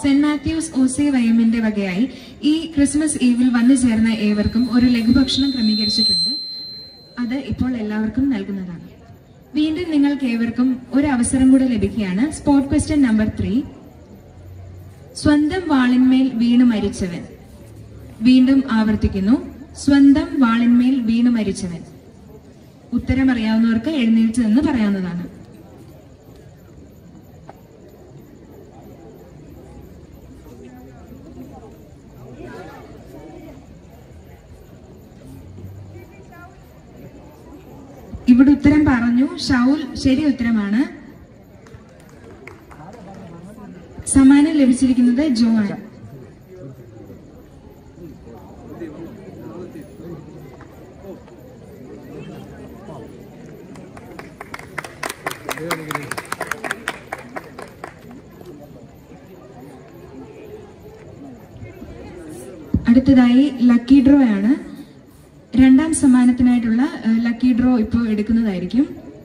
Saint Mathews ഓസെ വൈഎമ്മിന്റെ വകയായി ഈ Christmas evil വന്നു ചേർന്ന ഏവർക്കും ഒരു ലഘുഭക്ഷണം ക്രമീകരിച്ചിട്ടുണ്ട് അത് ഇപ്പോൾ എല്ലാവർക്കും നൽകുന്നതാണ് വീണ്ടും നിങ്ങൾക്ക് ഏവർക്കും ഒരു അവസരം കൂടെ ലഭിക്കുകയാണ് സ്പോർട്ട് ക്വസ്റ്റ്യൻ നമ്പർ ത്രീ സ്വന്തം വാളിന്മേൽ വീണു മരിച്ചവൻ വീണ്ടും ആവർത്തിക്കുന്നു സ്വന്തം വാളിന്മേൽ വീണു മരിച്ചവൻ ഉത്തരം അറിയാവുന്നവർക്ക് എഴുന്നേറ്റ് നിന്ന് പറയാവുന്നതാണ് ഇവിടെ ഉത്തരം പറഞ്ഞു ഷൗൽ ശരി ഉത്തരമാണ് സമ്മാനം ലഭിച്ചിരിക്കുന്നത് ജോൺ അടുത്തതായി ലക്കി ഡ്രോ ആണ് രണ്ടാം സമ്മാനത്തിനായിട്ടുള്ള ഏഹ്, ലക്കി ഡ്രോ ഇപ്പോൾ എടുക്കുന്നതായിരിക്കും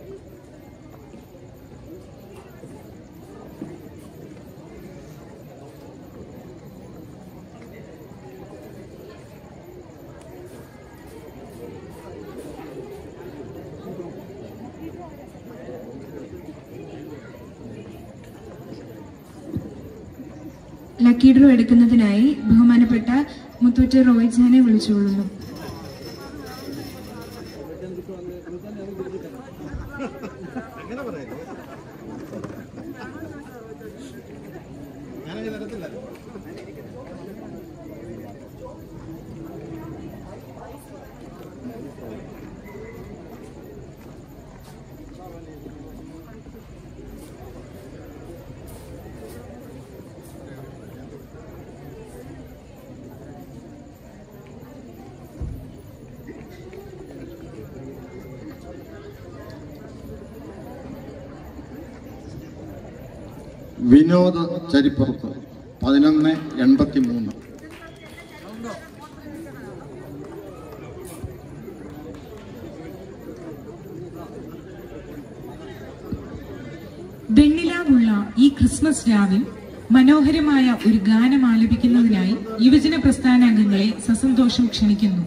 ലക്കി ഡ്രോ എടുക്കുന്നതിനായി ബഹുമാനപ്പെട്ട മുത്തൂറ്റ് റോയിച്ചാനെ വിളിച്ചുകൊള്ളുന്നു വിനോദ ചരിപ്പുറത്ത് പതിനൊന്ന് എൺപത്തി മൂന്ന് വെണ്ണിലാവുള്ള ഈ ക്രിസ്മസ് രാവിൽ മനോഹരമായ ഒരു ഗാനം ആലപിക്കുന്നതിനായി യുവജന പ്രസ്ഥാനാംഗങ്ങളെ സസന്തോഷം ക്ഷണിക്കുന്നു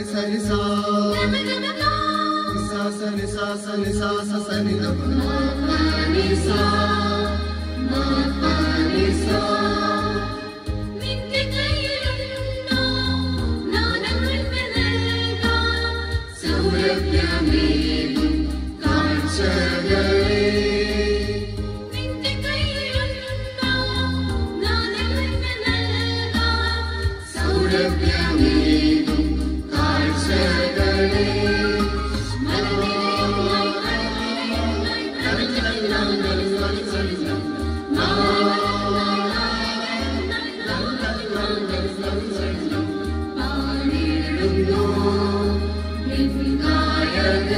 സനി സനി സാ നിസാ സനി സാ സനി സാ സ സനി ദ പ. നിന്റെ കയ്യിലുണ്ടോ നാദങ്ങൾക്ക് നൽകാൻ സൗരഭ്യമേകും കാഴ്ചകളെ നിന്റെ കയ്യിലുണ്ടോ നാദങ്ങൾക്ക് നൽകാൻ സൗരഭ്യമേകും കാഴ്ചകളെ മലനിരയായി മലനിരയായി പ്രവചനം പാടിടുന്നു ഗായകർ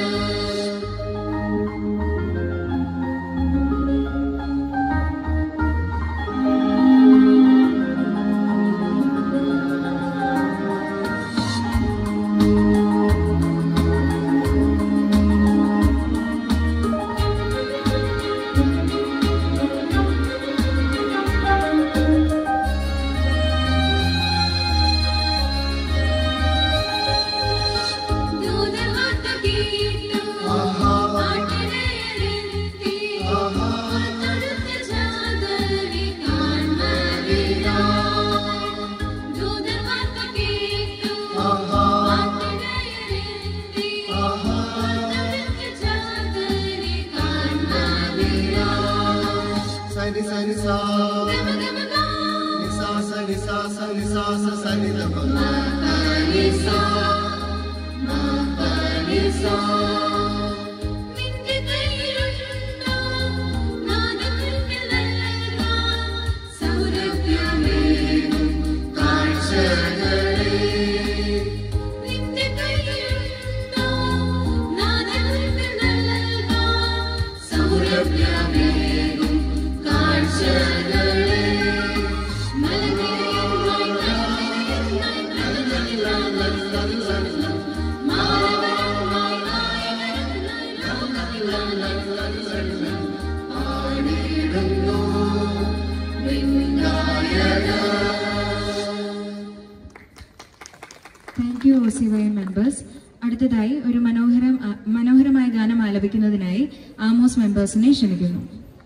ദൂതവാർത്ത കേട്ടു ആട്ടിടയരെത്തി തൊടുത്ത ചാതനെ കാൺമതിനായി ദൂതവാർത്ത കേട്ടു ആട്ടിടയരെത്തി തൊടുത്ത ചാതനെ കാൺമതിനായി സനി സനി സാ ഗമഗമഗാ നിസാ സനി സാ സനി സാ സ സനി ദ പ. നിന്റെ കയ്യിലുണ്ടോ നാദങ്ങൾക്ക് നൽകാൻ സൗരഭ്യമേകും കാഴ്ചകളെ നിന്റെ കയ്യിലുണ്ടോ നാദങ്ങൾക്ക് നൽകാൻ സൗരഭ്യമേകും കാഴ്ചകളെ മലനിരയായി മലനിരയായി പ്രവചനം മാനവരമായി നായകരമായി ലോകത്തിലായി പാടിടുന്നു വിങ്കായകർ thank you O C Y members അടുത്തതായി ഒരു മനോഹരം മനോഹരമായ ഗാനം ആലപിക്കുന്നതിനായി ആമോസ് മെമ്പേഴ്സിനെ ക്ഷണിക്കുന്നു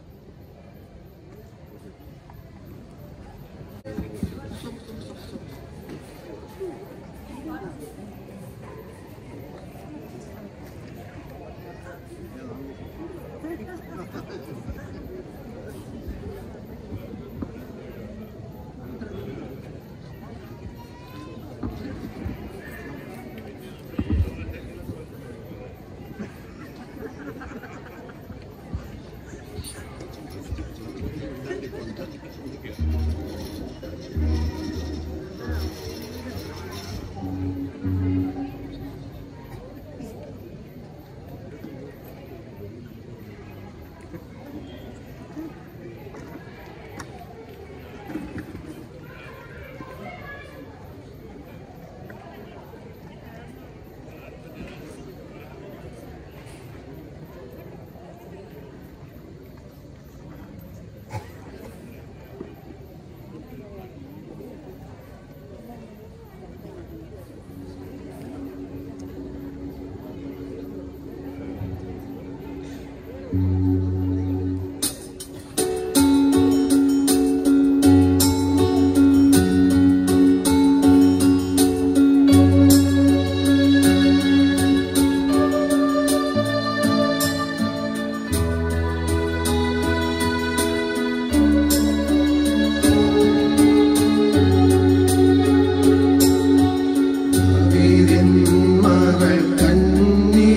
ദാവീദിൻ മകൾ കന്നി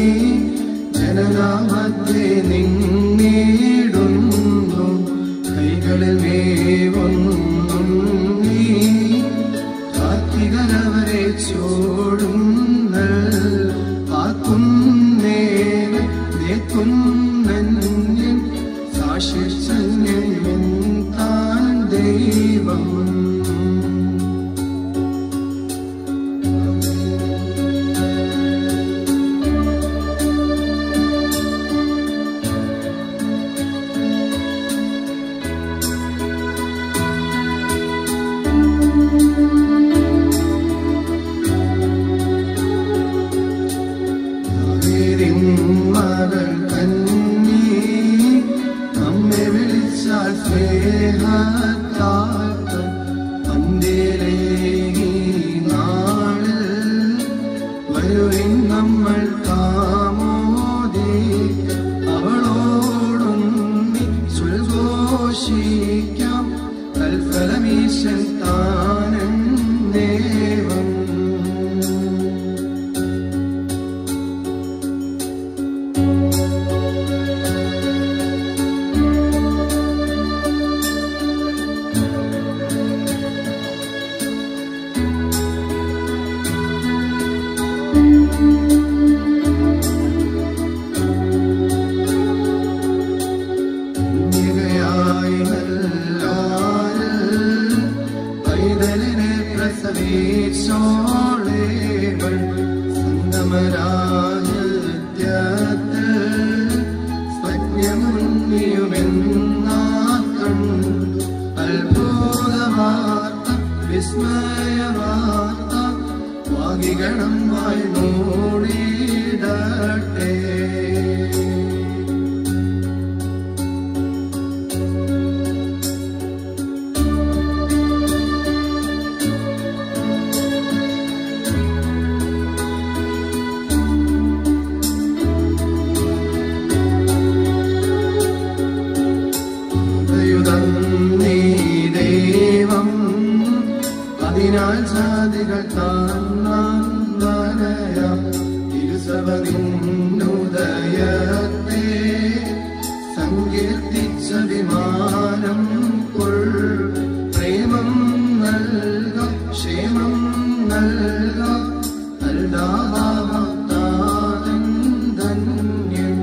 ജനനാമത്തെ നിന്നിടുന്നു കൈകളിൽ മേവൊന്നും നീ കാർത്തികനവരെ ചോടുന്ന ആക്കുന്നേന് നേക്കുന്നന്യൻ സാക്ഷിച്ചന്യൻ താൻ ദൈവം വരുവിൻ നമ്മൾ കാമോദി അവളോടൊന്നി സുൽഘോഷിക്കാം തൽഫലമീശൻ താനേവം കന്യകയായി നല്ലാരിൽ പൈതലിനെ പ്രസവിച്ചോളേവൾ സന്തമരാജ്യത്തിൽ സ്വജ്ഞമുന്നിയുമെന്നാക്കൾ അത്ഭുതവാർത്ത വിസ്മയവാർത്ത വാഗിഗണം വായി മൂടിയിടട്ടെ ദയുതം നീ ദൈവം അതിനാൽ ജാതികൾ താന്നയ തിരുസഭ നിന്നുദയത്തെ സങ്കീർത്തിച്ച വിമാനം കൊൾ പ്രേമം നൽക ക്ഷേമം നൽക നൽകാവാത്താതൻ ധന്യം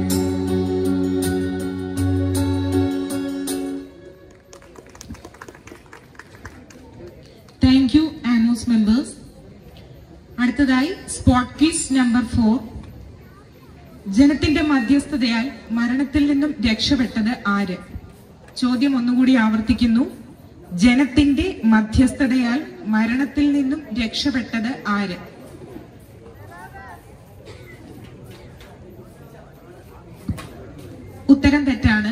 താങ്ക് യു ആനോസ് മെമ്പേഴ്സ് അടുത്തതായി സ്പോട്ട് ക്വിസ് നമ്പർ ഫോർ ജനത്തിന്റെ മധ്യസ്ഥതയാൽ മരണത്തിൽ നിന്നും രക്ഷപ്പെട്ടത് ആര് ചോദ്യം ഒന്നുകൂടി ആവർത്തിക്കുന്നു ജനത്തിന്റെ മധ്യസ്ഥതയാൽ മരണത്തിൽ നിന്നും രക്ഷപ്പെട്ടത് ആര് ഉത്തരം തെറ്റാണ്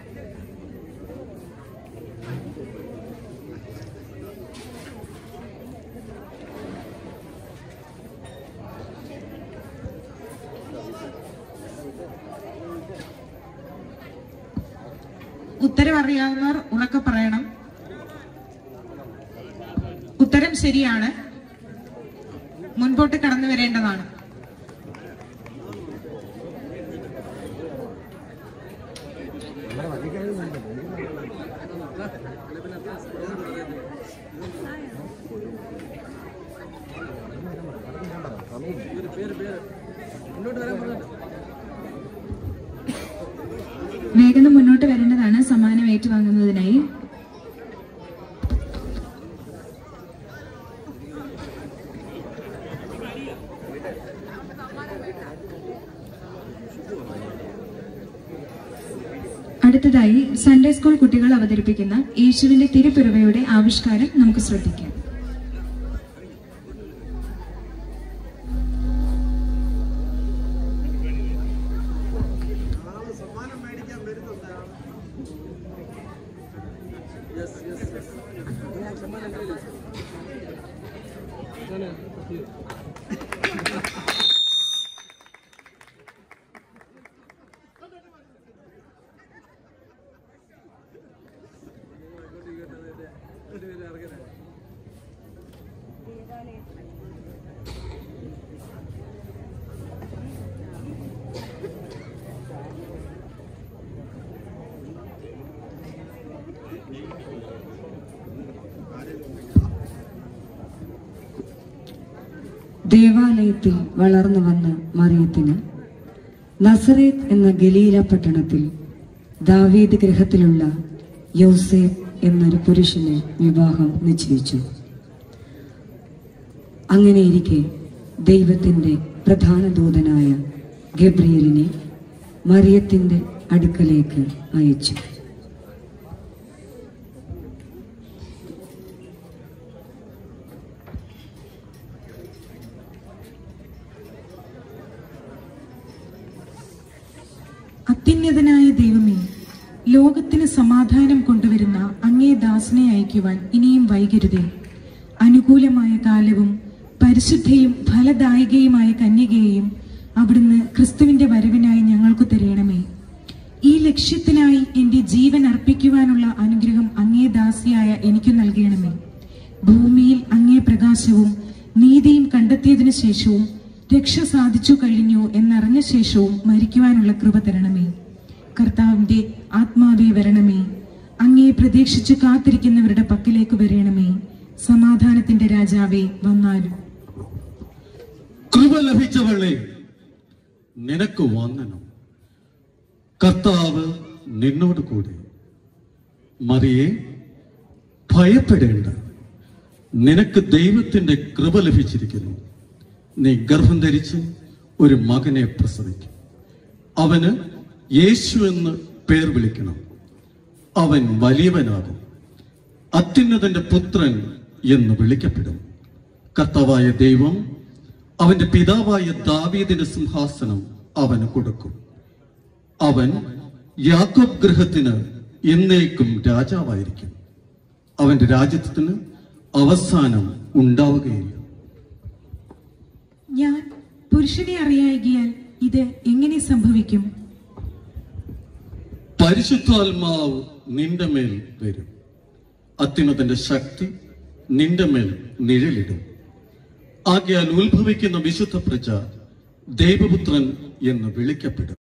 ഉത്തരം അറിയാവുന്നവർ ഉറക്കെ പറയണം ഉത്തരം ശരിയാണ് മുൻപോട്ട് കടന്നു വരേണ്ടതാണ് വേഗം മുന്നോട്ട് വരേണ്ടതാണ് സമ്മാനം ഏറ്റുവാങ്ങുന്നതിനായി അടുത്തതായി സൺഡേ സ്കൂൾ കുട്ടികൾ അവതരിപ്പിക്കുന്ന യേശുവിന്റെ തിരുപ്പിറവയുടെ ആവിഷ്കാരം നമുക്ക് ശ്രദ്ധിക്കാം ദേവാലയത്തിൽ വളർന്നു വന്ന മറിയത്തിന് നസറേത്ത് എന്ന ഗലീല പട്ടണത്തിൽ ദാവീദ് ഗൃഹത്തിലുള്ള യൗസേഫ് എന്നൊരു പുരുഷനെ വിവാഹം നിശ്ചയിച്ചു അങ്ങനെയിരിക്കെ ദൈവത്തിന്റെ പ്രധാന ദൂതനായ ഗബ്രിയലിനെ മറിയത്തിന്റെ അടുക്കലേക്ക് അയച്ചു അത്യുന്നതനായ ദൈവമേ ലോകത്തിന് സമാധാനം കൊണ്ടുവരുന്ന അങ്ങേ ദാസനെ അയക്കുവാൻ ഇനിയും വൈകരുതേ അനുകൂലമായ കാലവും പരിശുദ്ധയും ഫലദായികയുമായ കന്യകയെയും അവിടുന്ന് ക്രിസ്തുവിന്റെ വരവിനായി ഞങ്ങൾക്ക് തരയണമേ ഈ ലക്ഷ്യത്തിനായി എന്റെ ജീവൻ അർപ്പിക്കുവാനുള്ള അനുഗ്രഹം അങ്ങേ ദാസിയായ എനിക്ക് നൽകണമേ ഭൂമിയിൽ അങ്ങേ പ്രകാശവും നീതിയും കണ്ടെത്തിയതിനു ശേഷവും രക്ഷ സാധിച്ചു കഴിഞ്ഞു എന്നറിഞ്ഞ ശേഷവും മരിക്കുവാനുള്ള കൃപ തരണമേ കർത്താവിന്റെ ആത്മാവേ വരണമേ അങ്ങേ പ്രതീക്ഷിച്ചു കാത്തിരിക്കുന്നവരുടെ പക്കലേക്ക് വരണമേ സമാധാനത്തിന്റെ രാജാവേ വന്നാലും കൃപ ലഭിച്ചവളെ നിനക്ക് വന്ദനം കർത്താവ് നിന്നോട് കൂടെ മറിയെ ഭയപ്പെടേണ്ട നിനക്ക് ദൈവത്തിന്റെ കൃപ ലഭിച്ചിരിക്കുന്നു നീ ഗർഭം ധരിച്ച് ഒരു മകനെ പ്രസവിക്കും അവന് യേശു എന്ന് പേർ വിളിക്കണം അവൻ വലിയവനാകും അത്യുന്നതന്റെ പുത്രൻ എന്ന് വിളിക്കപ്പെടും കർത്താവായ ദൈവം അവന്റെ പിതാവായ ദാവീദിന്റെ സിംഹാസനം അവന് കൊടുക്കും അവൻ യാക്കോബ് ഗൃഹത്തിന് എന്നേക്കും രാജാവായിരിക്കും അവന്റെ രാജ്യത്തിന് അവസാനം ഉണ്ടാവുകയില്ല ഞാൻ പുരുഷനെ അറിയായികയാൽ ഇത് എങ്ങനെ സംഭവിക്കും പരിശുദ്ധാത്മാവ് നിന്റെ മേൽ വരും അത്യുന്നതന്റെ ശക്തി നിന്റെ മേൽ നിഴലിടും ആകയാൽ ഉത്ഭവിക്കുന്ന വിശുദ്ധ പ്രജ ദൈവപുത്രൻ എന്ന് വിളിക്കപ്പെടും